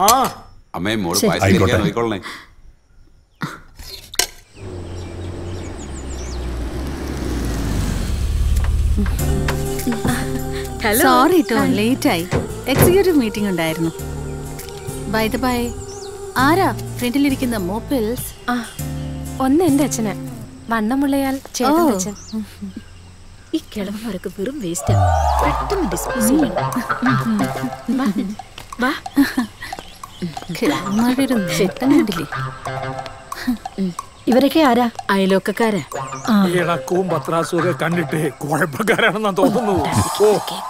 ആ അമ്മേ മോള് ശരി. പായസം ആയിക്കോട്ടെ. കഴിക്കാൻ നോക്കിക്കൊള്ളണേ ഹലോ സോറി കേട്ടോ ലേറ്റ് ആയി എക്സിക്യൂട്ടീവ് മീറ്റിംഗ് ഉണ്ടായിരുന്നു ബൈ ദ ബൈ ആരാ ഫ്രണ്ടിലിരിക്കുന്ന മോപ്പിൾസ് ആ ഒന്ന് എന്റെ അച്ഛന് വണ്ണമുള്ളയാൾ ചേട്ടന്റെ ഓ. അച്ഛൻ ഈ കിളവന്മാരൊക്കെ വെറും വേസ്റ്റാ പെട്ടെന്ന് ഡിസ്പോസ് ചെയ്യണം വാ, വാ കിളവന്മാരുടെ ഒരു ചേട്ടൻ കണ്ടില്ലേ ഇവരൊക്കെ ആരാ അയലോക്കക്കാരാ ഇളക്കവും പത്രാസും ഒക്കെ കണ്ടിട്ട് കുഴപ്പക്കാരാണെന്നാ തോന്നുന്നു ഓ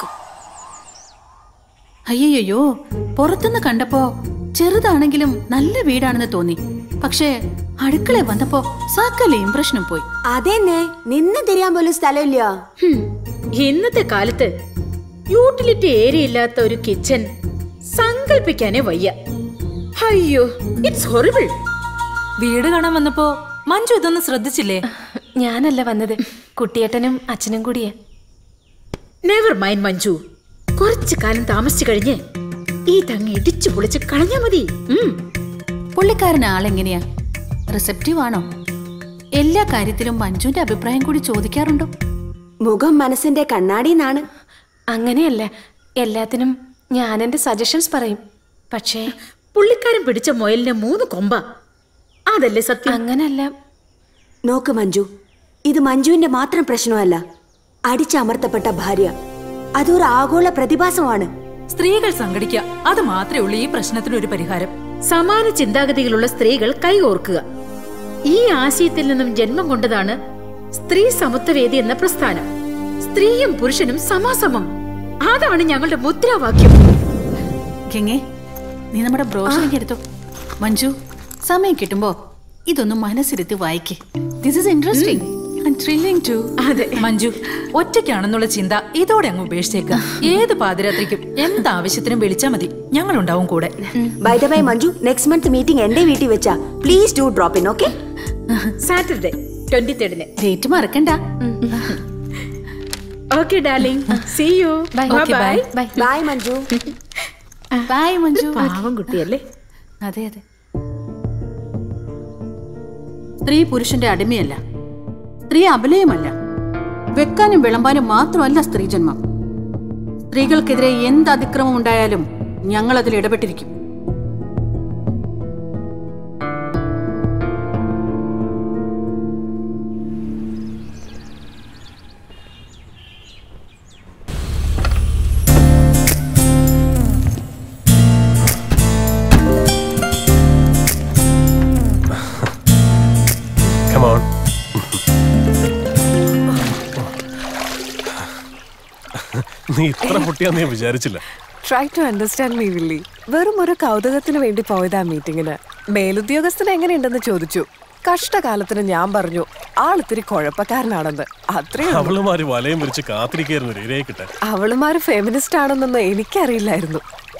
അയ്യോ പുറത്തുനിന്ന് കണ്ടപ്പോ ചെറുതാണെങ്കിലും നല്ല വീടാണെന്ന് തോന്നി പക്ഷേ അടുക്കള വന്നപ്പോ സകല ഇംപ്രഷനും പോയി അതെന്നെ നിന്ന് തിരിയാൻ പോലും സ്ഥലമില്ല ഹും, ഇന്നത്തെ കാലത്ത് യൂട്ടിലിറ്റി ഏരിയ ഇല്ലാത്ത ഒരു കിച്ചൺ സങ്കല്പിക്കാനേ വയ്യ അയ്യോ ഇറ്റ്സ് ഹൊറിബിൾ വീട് കാണാൻ വന്നപ്പോ മഞ്ജു ഇതൊന്നും ശ്രദ്ധിച്ചില്ലേ ഞാനല്ല വന്നത് കുട്ടിയേട്ടനും അച്ഛനും കൂടിയാ നെവർ മൈൻഡ് മഞ്ജു കുറച്ചു കാലം താമസിച്ചു കഴിഞ്ഞ് ഈ തങ്ങ ഇടിച്ചു പൊളിച്ച് കളഞ്ഞാ മതി ഉം. പുള്ളിക്കാരൻ ആളെങ്ങനെയാ റിസപ്റ്റീവ് ആണോ എല്ലാ കാര്യത്തിലും മഞ്ജുവിന്റെ അഭിപ്രായം കൂടി ചോദിക്കാറുണ്ടോ മുഖം മനസ്സിന്റെ കണ്ണാടിന്നാണ് അങ്ങനെയല്ല എല്ലാത്തിനും ഞാൻ എന്റെ സജഷൻസ് പറയും പക്ഷേ പുള്ളിക്കാരൻ പിടിച്ച മുയലിന് മൂന്ന് കൊമ്പ അതല്ലേ സത്യം അങ്ങനല്ല നോക്ക് മഞ്ജു ഇത് മഞ്ജുവിന്റെ മാത്രം പ്രശ്നമല്ല അടിച്ചമർത്തപ്പെട്ട ഭാര്യ അതൊരു ആഗോള പ്രതിഭാസമാണ് സ്ത്രീകൾ സംഘടിക്കുക അത് മാത്രമേ ഉള്ളൂ ഈ പ്രശ്നത്തിന് ഒരു പരിഹാരം സമാന ചിന്താഗതികളുള്ള സ്ത്രീകൾ കൈകോർക്കുക ഈ ആശയത്തിൽ നിന്നും ജന്മം കൊണ്ടതാണ് സ്ത്രീ സമത്വവേദി എന്ന പ്രസ്ഥാനം സ്ത്രീയും പുരുഷനും സമാസമം അതാണ് ഞങ്ങളുടെ മുദ്രാവാക്യം ഗംഗേ നീ നമ്മുടെ ബ്രോഷറിങ് എടുത്തോ മഞ്ജു സമയം കിട്ടുമ്പോ ഇതൊന്ന് മനസ്സിരുത്തി വായിക്കേ this is interesting thrilling to അതെ മഞ്ജു ഒറ്റയ്ക്കാണെന്നുള്ള ചിന്ത ഇതോടെ അങ്ങ് ഉപേക്ഷിച്ചേക്ക ഏത് പാതിരാത്രിക്കും എന്താവശ്യത്തിനും വിളിച്ചാ മതി ഞങ്ങളുണ്ടാവും കൂടെ by the by Manju next month meeting എന്റെ വീട്ടിൽ വെച്ചാ please do drop in okay Saturday twenty തേർഡിന് ഡേറ്റ് മറക്കണ്ട okay darling see you bye Okay, bye bye. Bye bye Manju bye Manju പാവം കുട്ടിയല്ലേ അതെ അതെ സ്ത്രീ പുരുഷന്റെ അടിമയല്ല സ്ത്രീ അബലയുമല്ല വെക്കാനും വിളമ്പാനും മാത്രമല്ല സ്ത്രീ ജന്മം സ്ത്രീകൾക്കെതിരെ എന്ത് അതിക്രമം ഉണ്ടായാലും ഞങ്ങൾ അതിൽ ഇടപെട്ടിരിക്കും Come on. നീ ഇത്ര പൊട്ടിയാന്ന് ഞാൻ വിചാരിച്ചില്ല ട്രൈ ടു അണ്ടർസ്റ്റാൻഡ് മീ വില്ലി വെറും ഒരു കൗതുകത്തിന് വേണ്ടി പോയതാ മീറ്റിങ്ങിന് മേലുദ്യോഗസ്ഥന് എങ്ങനെയുണ്ടെന്ന് ചോദിച്ചു കഷ്ടകാലത്തിന് ഞാൻ പറഞ്ഞു ആളിത്തിരി കുഴപ്പക്കാരനാണെന്ന് അത്രേ ഉള്ളൂ. അവളുമാര് വലയം വിരിച്ച് കാത്തിരിക്കായിരുന്നു ഒരു ഇരയെ കിട്ടാൻ അവളുമാര് ഫെമിനിസ്റ്റ് ആണെന്നൊന്നും എനിക്കറിയില്ലായിരുന്നു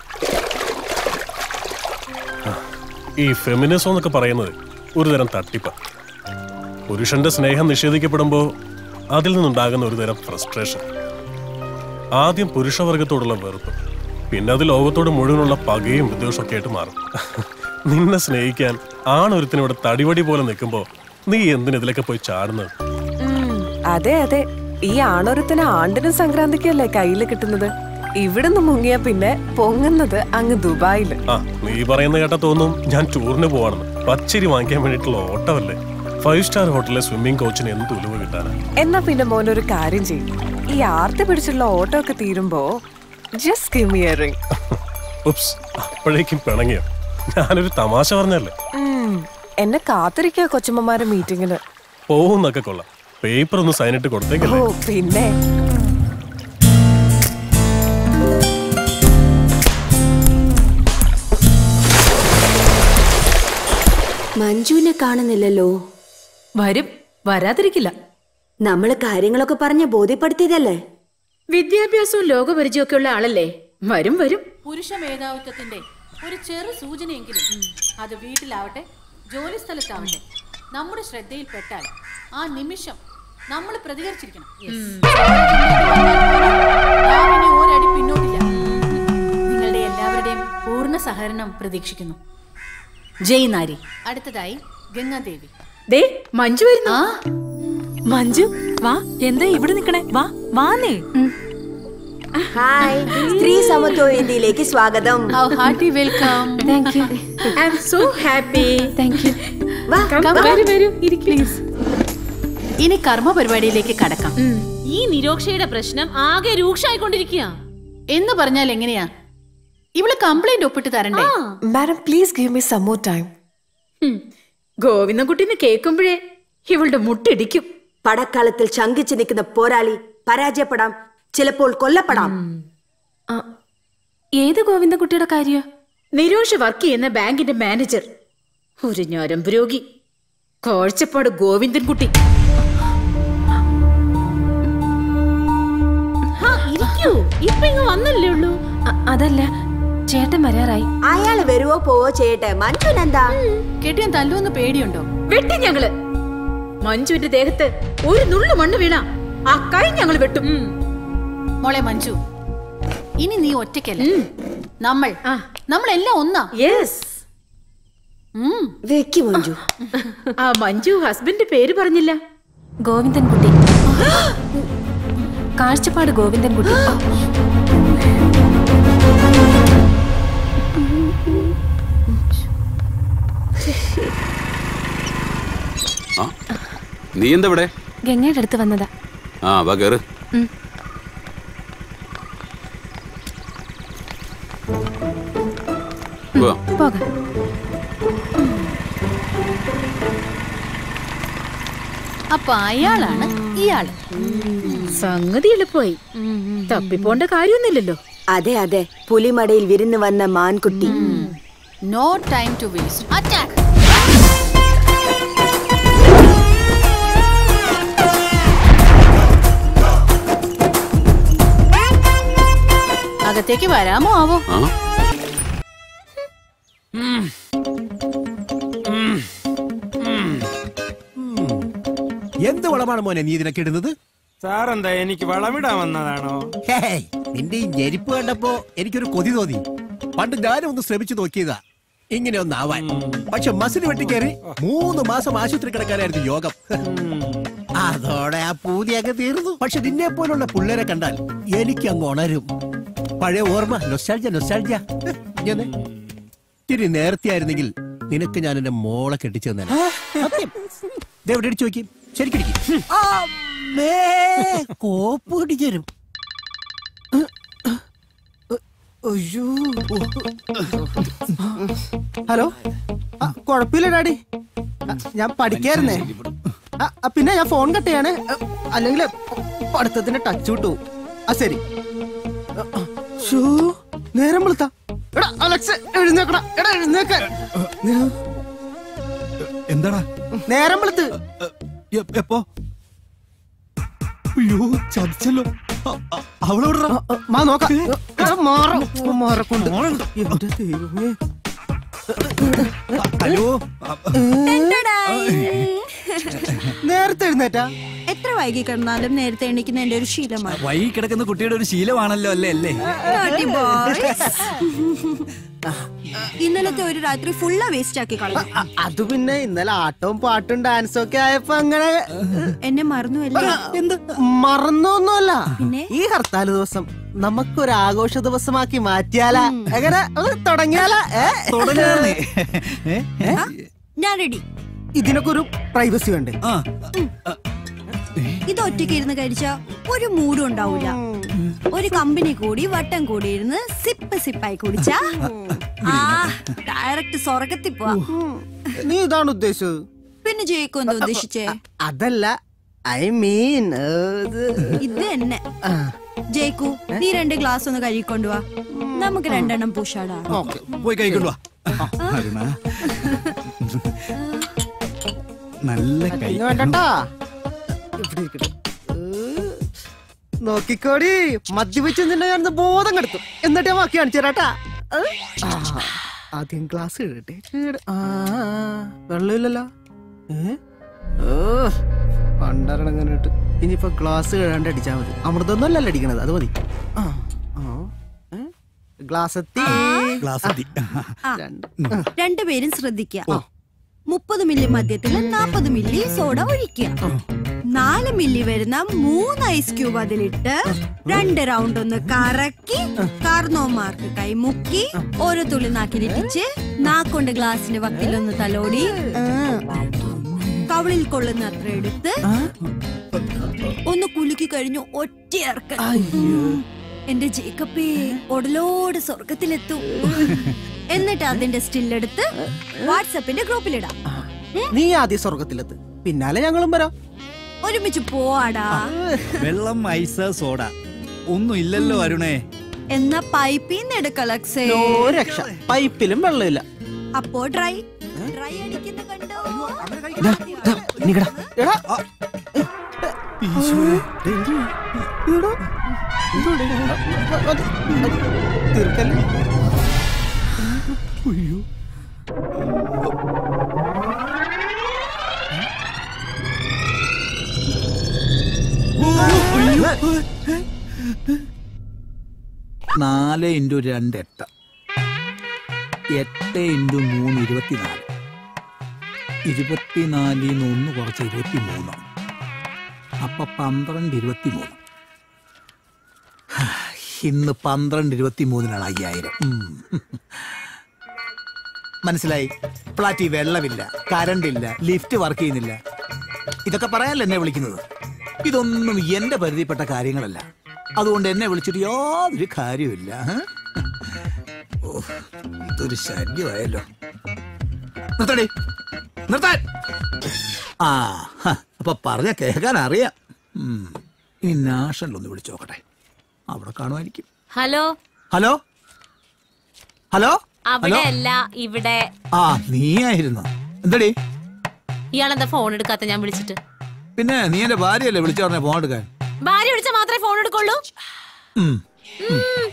ഈ ഫെമിനിസം എന്നൊക്കെ പറയുന്നത് ഒരു തരം തട്ടിപ്പ പുരുഷന്റെ സ്നേഹം നിഷേധിക്കപ്പെടുമ്പോ അതിൽ നിന്നുണ്ടാകുന്ന ഒരു തരം ഫ്രസ്ട്രേഷൻ ആദ്യം പുരുഷവർഗത്തോടുള്ള വെറുപ്പ് പിന്നെ അത് ലോകത്തോട് മുഴുവനുള്ള പകയും വിദ്വേഷമൊക്കെ ആയിട്ട് മാറും നിന്നെ സ്നേഹിക്കാൻ ആണൊരുത്തിനിവിടെ തടിവടി പോലെ നിൽക്കുമ്പോ നീ എന്തിനെതിലൊക്കെ പോയി ചാടുന്നത് ഉം, അതെ അതെ ഈ ആണൊരുത്തിന് ആണ്ടിനും സംക്രാന്തിക്കല്ലേ കയ്യിൽ കിട്ടുന്നത് ഇവിടുന്ന് മുങ്ങിയ പിന്നെ പൊങ്ങുന്നത് അങ്ങ് ദുബായില് ആ നീ പറയുന്ന കേട്ടാ തോന്നും ഞാൻ ടൂറിന് പോവാണെന്ന് പച്ചരി വാങ്ങിക്കാൻ വേണ്ടിയിട്ടുള്ള ഓട്ടമല്ലേ ഫൈവ് സ്റ്റാർ ഹോട്ടലിലെ സ്വിമ്മിംഗ് കോച്ചിന് എന്ത് ഉലുവ കിട്ടാനാ എന്നാ പിന്നെ മോനൊരു കാര്യം ചെയ്യും ഈ ആർത്തി പിടിച്ചുള്ള ഓട്ടോ ഒക്കെ തീരുമ്പോ just give me a ring oops അപ്പോഴേക്കും പിണങ്ങിയോ ഞാനൊരു തമാശ പറഞ്ഞല്ലേ എന്നെ കാത്തിരിക്കുക കൊച്ചമ്മമാരെ മീറ്റിങ്ങിന് പോകുന്നൊക്കെ കൊള്ളാം പേപ്പർ ഒന്ന് സൈനിട്ട് ഓ കൊടുത്തേക്കല്ലേ പിന്നെ മഞ്ജുവിനെ കാണുന്നില്ലല്ലോ വരും വരാതിരിക്കില്ല നമ്മള് കാര്യങ്ങളൊക്കെ പറഞ്ഞ് ബോധ്യപ്പെടുത്തിയതല്ലേ വിദ്യാഭ്യാസവും ലോകപരിചയവും ഒക്കെ ഉള്ള ആളല്ലേ വരും വരും പുരുഷ മേധാവിത്വത്തിന്റെ ഒരു ചെറു സൂചനയെങ്കിലും അത് വീട്ടിലാവട്ടെ ജോലി സ്ഥലത്താവട്ടെ നമ്മുടെ ശ്രദ്ധയിൽപ്പെട്ടാൽ ആ നിമിഷം നമ്മൾ പ്രതികരിച്ചിരിക്കണം നാം ഇനി ഒരടി പിന്നോട്ടില്ല നിങ്ങളുടെ എല്ലാവരുടെയും പൂർണ്ണ സഹകരണം പ്രതീക്ഷിക്കുന്നു ജയ് നാരി അടുത്തതായി ഗംഗാദേവി ദേ മഞ്ജു വരുന്നു ആ മഞ്ജു വാ എന്താ ഇവിടെ നിക്കണേ വാ വാന്നേ ഹായ് സ്ത്രീ സമത്വ വേദിയിലേക്ക് സ്വാഗതം hearty welcome thank you I am so happy thank you വാ വരൂ വരൂ പ്ലീസ് ഇനി കർമ്മ പരിപാടിയിലേക്ക് കടക്കാം ഈ നിരോക്ഷയുടെ പ്രശ്നം ആകെ രൂക്ഷമായിക്കൊണ്ടിരിക്കുക എന്ന് പറഞ്ഞാൽ എങ്ങനെയാ ഇവള് കംപ്ലൈന്റ് ഒപ്പിട്ട് തരണ്ടേ madam please give me some more time ഗോവിന്ദൻകുട്ടിന്ന് കേൾക്കുമ്പോഴേ ഇവളുടെ മുട്ടിടിക്കും പടക്കളത്തിൽ ശങ്കിച്ചു നിൽക്കുന്ന പോരാളി പരാജയപ്പെടാം ചിലപ്പോൾ കൊല്ലപ്പെടാം ഏത് ഗോവിന്ദൻകുട്ടിയുടെ കാര്യ നിരോഷ് വർക്ക് ചെയ്യുന്ന ബാങ്കിന്റെ മാനേജർ ഒരു ഞരമ്പ് രോഗി കാഴ്ചപ്പാട് ഗോവിന്ദൻകുട്ടി ഇരിക്കൂ ഇപ്പൊ ഇങ്ങ് വന്നല്ലേ ഉള്ളൂ അതല്ല ചേട്ടൻ വരാറായി അയാള് വരുവോ പോവോ ചെയ്യട്ടെ മഞ്ജുനെന്താ കെട്ടിയാൻ തല്ലുവെന്ന് പേടിയുണ്ടോ വെട്ടി ഞങ്ങള് മഞ്ജുവിന്റെ ദേഹത്ത് ഒരു നുള്ളു മണ്ണ് വീണ ആ കൈ ഞങ്ങൾ വെട്ടും മോളെ മഞ്ജു ഇനി നീ ഒറ്റയ്ക്കല്ല നമ്മൾ ആ. നമ്മളെല്ലാം ഒന്നാ യെസ് ഉം. വെക്ക് മഞ്ജു ആ മഞ്ജു ഹസ്ബൻഡ് പേര് പറഞ്ഞില്ല ഗോവിന്ദൻകുട്ടി കാഴ്ചപ്പാട് ഗോവിന്ദൻകുട്ടി ആ നീ എന്താ ഇവിടെ ഗംഗയുടെ അടുത്ത് വന്നതാ ആ വാ കേറ് വാ. പോകാം അപ്പൊ അയാളാണ് ഇയാള് സംഗതി എളുപ്പമായി തപ്പിപ്പോണ്ട കാര്യമൊന്നുമില്ലല്ലോ അതെ അതെ പുലിമടയിൽ വിരുന്ന് വന്ന മാൻകുട്ടി no time to waste attack അകത്തേക്ക് വരാമോ ആവോ ആ എന്ത് വളമാണ് മോനെ നീ ഇതിനൊക്കെ ഇടുന്നത് സാറെന്താ എനിക്ക് വളമിടാൻ വന്നതാണോ ഹേയ്, നിന്റെ ഈ ഞെരിപ്പ് കണ്ടപ്പോ എനിക്കൊരു കൊതി തോന്നി പണ്ട് ഞാനും ഒന്ന് ശ്രമിച്ചു നോക്കിയതാ ഇങ്ങനെ ഒന്നാവാൻ പക്ഷെ മസിൽ വെട്ടിക്കേറി മൂന്ന് മാസം ആശുപത്രി കിടക്കാനായിരുന്നു യോഗം അതോടെ ആ പൂതി അങ്ങ് തീർന്നു പക്ഷെ നിന്നെ പോലുള്ള പിള്ളേരെ കണ്ടാൽ എനിക്ക് അങ്ങ് ഉണരും പഴയ ഓർമ്മ നൊസ്റ്റാൾജ നൊസ്റ്റാൾജ ഇങ്ങനെ ഇത്തിരി നേരത്തെ ആയിരുന്നെങ്കിൽ നിനക്ക് ഞാൻ എന്റെ മോളെ കെട്ടിച്ചു തന്നെ എവിടെ ഇടിച്ചു നോക്കി ശരിക്കും കോപ്പ് പിടിച്ചു തരും അയ്യോ ഹലോ ആ, കുഴപ്പമില്ല ഡാഡി ആ, ഞാൻ പഠിക്കായിരുന്നേ ആ, ആ, പിന്നെ ഞാൻ ഫോൺ കട്ട് ചെയ്യാണ് അല്ലെങ്കിൽ പഠിത്തത്തിന്റെ ടച്ച് വിട്ടു ആ ശരി ആ, ആ, ശ്ശോ, നേരം വിളുത്ത എടാ അലക്സ് എഴുന്നേക്കടാ എടാ എഴുന്നേക്ക എന്താടാ നേരം വിളുത്ത് എപ്പോ അയ്യോ ചതിച്ചല്ലോ അവളോടാ മാ നോക്കാം എടാ, മാറ്. മാറക്കൊണ്ട് എന്റെ ദൈവമേ ഹലോ നേരത്തെ എഴുന്നേറ്റാ എത്ര വൈകി കിടന്നാലും നേരത്തെ എണീക്കുന്ന എന്റെ ഒരു ശീലമാണ് വൈകി കിടക്കുന്ന കുട്ടിയുടെ ഒരു ശീലമാണല്ലോ അല്ലേ അല്ലേ Naughty boys. ഇന്നലത്തെ ഒരു രാത്രി ഫുള്ളാ വേസ്റ്റ് ആക്കി കളഞ്ഞു അ- അത് പിന്നെ ഇന്നലെ ആട്ടവും പാട്ടും ഡാൻസും ഒക്കെ ആയപ്പോ അങ്ങനെ എന്നെ മറന്നുവല്ലേ എന്ത് മറന്നൊന്നുമല്ല പിന്നെ? ഈ ഹർത്താൽ ദിവസം നമുക്കൊരു ആഘോഷ ദിവസമാക്കി മാറ്റിയാലാ എങ്ങനെ ഒന്ന് തുടങ്ങിയാലാ ഏ? തുടങ്ങാന്നേ ആ, ഞാൻ റെഡി ഇതിനൊക്കെ ഒരു പ്രൈവസി വേണ്ടേ ആ ഇത് ഒറ്റയ്ക്ക് ഇരുന്ന് കഴിച്ച ഒരു മൂടും ഉണ്ടാവൂല ഒരു കമ്പനി കൂടി വട്ടം കൂടി ഇരുന്ന് സിപ്പ് സിപ്പായി കുടിച്ച ആ ഡയറക്റ്റ് സ്വർഗത്തിൽ പോവാ നീ ഇതാണ് ഉദ്ദേശിച്ചത് പിന്നെ ജയിക്കും എന്താ ഉദ്ദേശിച്ചേ അതല്ല ഐ മീൻ ഇത് തന്നെ ജയിക്കൂ നീ രണ്ട് ഗ്ലാസ് ഒന്ന് കഴുകിക്കൊണ്ടുവാ നമുക്ക് രണ്ടെണ്ണം പൂഷാടാ ഓക്കെ പോയി കഴിക്കൊണ്ടു വാ അരുണ നല്ല കൈ വേണ്ടട്ടാ ഇവിടെ ഇരിക്കട്ടെ ഏ, നോക്കിക്കോടി മദ്യപിച്ച് നിന്നെ ഞാൻ ബോധം കെടുത്തു എന്നിട്ട് ഞാൻ ബാക്കി കാണിച്ചു തരാട്ടാ ഏ? ആ, ആദ്യം ഗ്ലാസ് ഇടട്ടെ ഇട്. ആ വെള്ളമില്ലല്ലോ ഏ ഓ പണ്ടരടങ്ങനിട്ട് ഇനിയിപ്പോ ഗ്ലാസ് കഴുകാണ്ട് അടിച്ചാ മതി അമൃതൊന്നും അല്ലല്ലോ അടിക്കണത് അത് മതി ആ ആ. ഏ? ഗ്ലാസ് എത്തി ഗ്ലാസ് എത്തി ആ, രണ്ടുപേരും ശ്രദ്ധിക്കുക മുപ്പത് മില്ലി മദ്യത്തിൽ നാപ്പത് മില്ലി സോഡ ഒഴിക്കുക നാല് മില്ലി വരുന്ന മൂന്ന് ഐസ് ക്യൂബ് അതിലിട്ട് രണ്ട് റൗണ്ട് ഒന്ന് കറക്കി കാർന്നോമാർക്ക് കൈമുക്കി ഓരോ തുള്ളി നാക്കിലിട്ടിച്ച് നാക്കൊണ്ട് ഗ്ലാസിന്റെ വക്കിലൊന്ന് തലോടി ആ, കവിളിൽ കൊള്ളുന്ന അത്ര എടുത്ത് ഒന്ന് കുലുക്കി കഴിഞ്ഞു ഒറ്റയർക്ക് എന്റെ ജേക്കപ്പേ ഒടലോട് സ്വർഗത്തിലെത്തും എന്നിട്ട് അതിന്റെ സ്റ്റില്ലെടുത്ത് വാട്സപ്പിന്റെ ഗ്രൂപ്പിലിടാം നീ ആദ്യം സ്വർഗത്തിലെത്ത് പിന്നാലെ ഞങ്ങളും വരാം ഒരുമിച്ച് പോവാടാ വെള്ളം ഐസ് സോഡ ഒന്നും ഇല്ലല്ലോ അരുണേ എന്നാ പൈപ്പിന്ന് എടുക്കളക്സേ നോ രക്ഷ പൈപ്പിലും വെള്ളമില്ല അപ്പോ ഡ്രൈ ഡ്രൈ അടിക്കുന്ന കണ്ടോ എടാ തീർക്കല്ലേ അയ്യോ നാല് ഇൻറ്റു രണ്ട് എട്ട് എട്ട് ഇൻറ്റു മൂന്ന് ഇരുപത്തിനാല് ഇരുപത്തിനാലിൽ നിന്ന് ഒന്ന് കുറച്ച് ഇരുപത്തി മൂന്ന് അപ്പൊ പന്ത്രണ്ട് ഇരുപത്തി മൂന്ന് ഇന്ന് പന്ത്രണ്ട് ഇരുപത്തി മൂന്നിനാണ് അയ്യായിരം ഉം. മനസ്സിലായി ഫ്ലാറ്റിൽ വെള്ളമില്ല കറണ്ട് ഇല്ല ലിഫ്റ്റ് വർക്ക് ചെയ്യുന്നില്ല ഇതൊക്കെ പറയാനല്ല എന്നെ വിളിക്കുന്നത് ഇതൊന്നും എന്റെ പരിധിപ്പെട്ട കാര്യങ്ങളല്ല അതുകൊണ്ട് എന്നെ വിളിച്ചിട്ട് യാതൊരു കാര്യമില്ല ഹ്? ഓ, ഇതൊരു ശല്യമായല്ലോ നിർത്തടി നിർത്താൻ ആ ഹ, അപ്പൊ പറഞ്ഞ കേൾക്കാൻ അറിയാം ഉം. ഇനി നാഷണലൊന്ന് വിളിച്ചു നോക്കട്ടെ അവിടെ കാണുമായിരിക്കും ഹലോ ഹലോ ഹലോ അവിടെ ഹലോ അല്ല ഇവിടെ ആ നീയായിരുന്നു എന്തടി ഇയാളെന്താ ഫോൺ എടുക്കാത്ത ഞാൻ വിളിച്ചിട്ട് പിന്നെ നീ എന്റെ ഭാര്യയല്ലേ വിളിച്ചു പറഞ്ഞ ഫോൺ എടുക്കാൻ ഭാര്യ വിളിച്ചാൽ മാത്രമേ ഫോൺ എടുക്കുള്ളൂ ഉം.